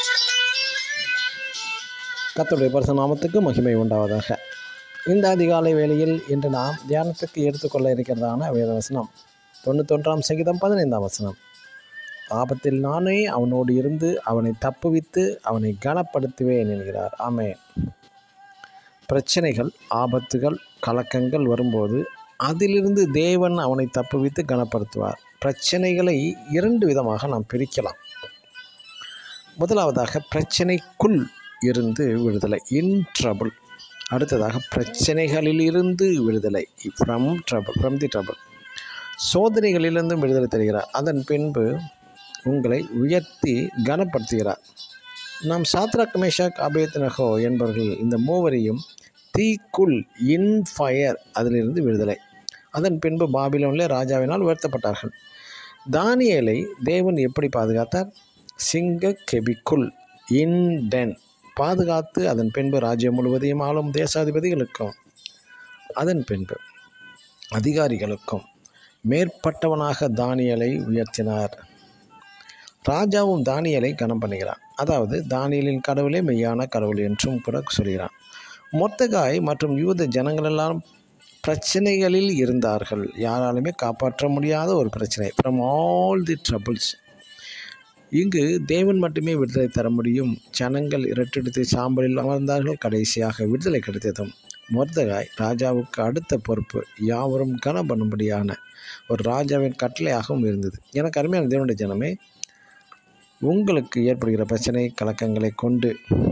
கர்த்தருடைய பரிசு நாமத்துக்கு மகிமை உண்டாவதாக இந்த அதிகாலை வேளையில் இன்று நாம் தியானத்துக்கு எடுத்துக்கொள்ள இருக்கிறதான வேதவசனம் தொண்ணூத்தொன்றாம் சங்கீதம் பதினைந்தாம் வசனம் ஆபத்தில் நானே அவனோடு இருந்து அவனை தப்புவித்து அவனை கனப்படுத்துவேன் என்கிறார் ஆமே பிரச்சனைகள் ஆபத்துகள் கலக்கங்கள் வரும்போது அதிலிருந்து தேவன் அவனை தப்புவித்து கனப்படுத்துவார் பிரச்சனைகளை இரண்டு விதமாக நாம் பிரிக்கலாம் முதலாவதாக பிரச்சனைக்குள் இருந்து விடுதலை இன் ட்ரபிள் அடுத்ததாக பிரச்சனைகளில் இருந்து விடுதலை from trouble from the trouble சோதனைகளிலிருந்தும் விடுதலை தருகிறார் அதன் பின்பு உங்களை உயர்த்தி கனப்படுத்துகிறார் நாம் சாத்ராக் மேஷாக் அபேத்னகோ என்பவர்கள் இந்த மூவரையும் தீக்குள் இன் ஃபயர் அதிலிருந்து விடுதலை அதன் பின்பு பாபிலோனில் ராஜாவினால் உயர்த்தப்பட்டார்கள் தானியேலை தேவன் எப்படி பாதுகாத்தார் சிங்க கெபிக்குள் இன் டென் பாதுகாத்து அதன் பின்பு ராஜ்யம் முழுவதையும் ஆளும் தேசாதிபதிகளுக்கும் அதன் பின்பு அதிகாரிகளுக்கும் மேற்பட்டவனாக தானியலை உயர்த்தினார் ராஜாவும் தானியலை கனம் பண்ணுகிறான் அதாவது தானியலின் கடவுளே மெய்யான கடவுள் என்றும் கூட சொல்கிறான் மொத்தகாய் மற்றும் யூத ஜனங்களெல்லாம் பிரச்சனைகளில் இருந்தார்கள் யாராலுமே காப்பாற்ற முடியாத ஒரு பிரச்சனை ஃப்ரம் ஆல் தி ட்ரபிள்ஸ் இங்கு தேவன் மட்டுமே விடுதலை தர முடியும் ஜனங்கள் இரட்டெடுத்து சாம்பலில் அமர்ந்தார்கள் கடைசியாக விடுதலை கிடைத்ததும் மொர்தகாய் ராஜாவுக்கு அடுத்த பொறுப்பு யாவரும் கனம் பண்ணும்படியான ஒரு ராஜாவின் கட்டளையாகவும் இருந்தது எனக்கு அருமையான தேவனுடைய ஜனமே உங்களுக்கு ஏற்படுகிற பிரச்சனை கலக்கங்களை கொண்டு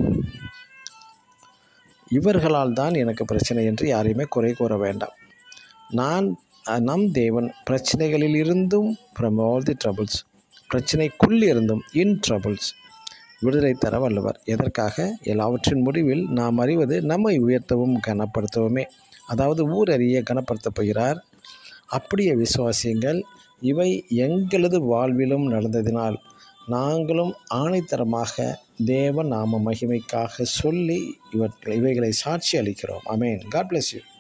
இவர்களால் தான் எனக்கு பிரச்சனை என்று யாரையுமே குறை கூற வேண்டாம் நான் நம் தேவன் பிரச்சனைகளில் இருந்தும் ஃப்ரம் ஆல் தி ட்ரபிள்ஸ் பிரச்சனைக்குள் இருந்தும் இன் ட்ரபிள்ஸ் விடுதலை தர வல்லவர் எதற்காக எல்லாவற்றின் முடிவில் நாம் அறிவது நம்மை உயர்த்தவும் கனப்படுத்தவுமே அதாவது ஊர் அறிய கனப்படுத்தப் போகிறார் அப்படியே விசுவாசியங்கள் இவை எங்களது வாழ்விலும் நடந்ததினால் நாங்களும் ஆணைத்தரமாக தேவ நாம மகிமைக்காக சொல்லி இவற்றை இவைகளை சாட்சி அளிக்கிறோம் அமேன் காட் பிளஸ் யூ